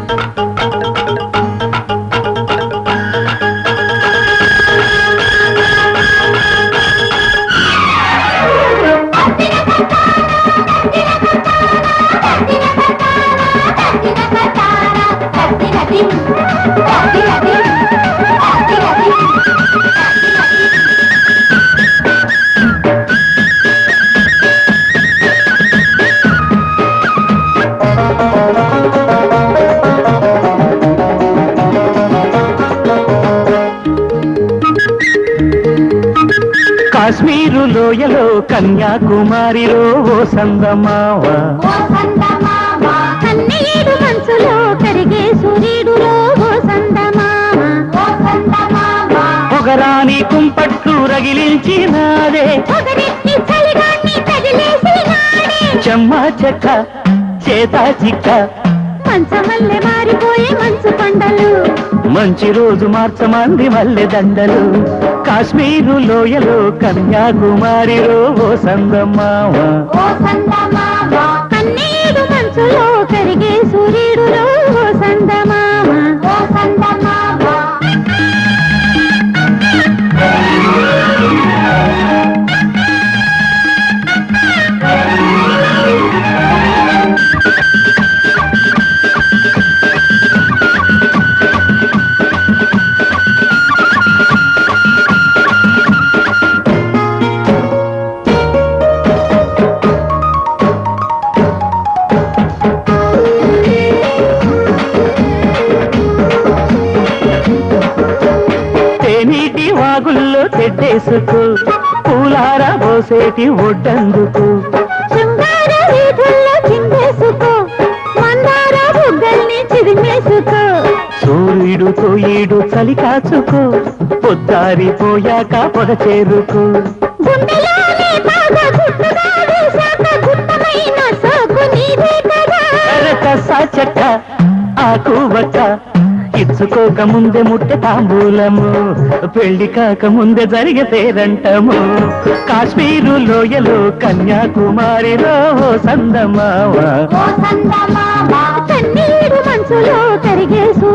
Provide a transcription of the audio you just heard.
కాశ్మీరు లోయలో కన్యాకుమారిలో ఓ సందమావ కన్నీడు మనసులో కరిగే సూర్యుడులో ఓ సందమామ పొగరాని కుంపట్లు రగిలించినాదే పొగరెత్తి చలిగాన్ని తగిలేసి నాడే చెమ్మ చెక్క చేత చిక్క మంచమల్లె మారిపోయే మంచు కొండలు మంచి రోజు మార్చమంది మల్లె దండలు కాశ్మీరు లోయలో కన్యాకుమారిలో ఓ సందమావ కన్నీడు మనసులో కరిగే సూర్యుడులో ఓ సందమామ తేనీటి వాగుల్లో తెడ్డేసుకు పూలార పోసేటి ఒడ్డందుకు శృంగార వీధుల్లో చిందేసుకో మందార బుగ్గల్ని చిదిమేసుకో సూర్యుడు తోయిడు చలి కాచుకో పొద్దారిపోయాక పొద చేరుకు గుండెలోనే బాగా గుట్టుగా వేశాక గుట్టమైన సోకు నీదే కదా కసా చెక్క ఆకు వక్క ఇచ్చుకోక ముందే ముట్టె తాంబూలము పెళ్లి కాక ముందే జరిగే పేరంటము కాశ్మీరు లోయలో కన్యాకుమారిలో సందమావా కన్నీడు మనసులో కరిగే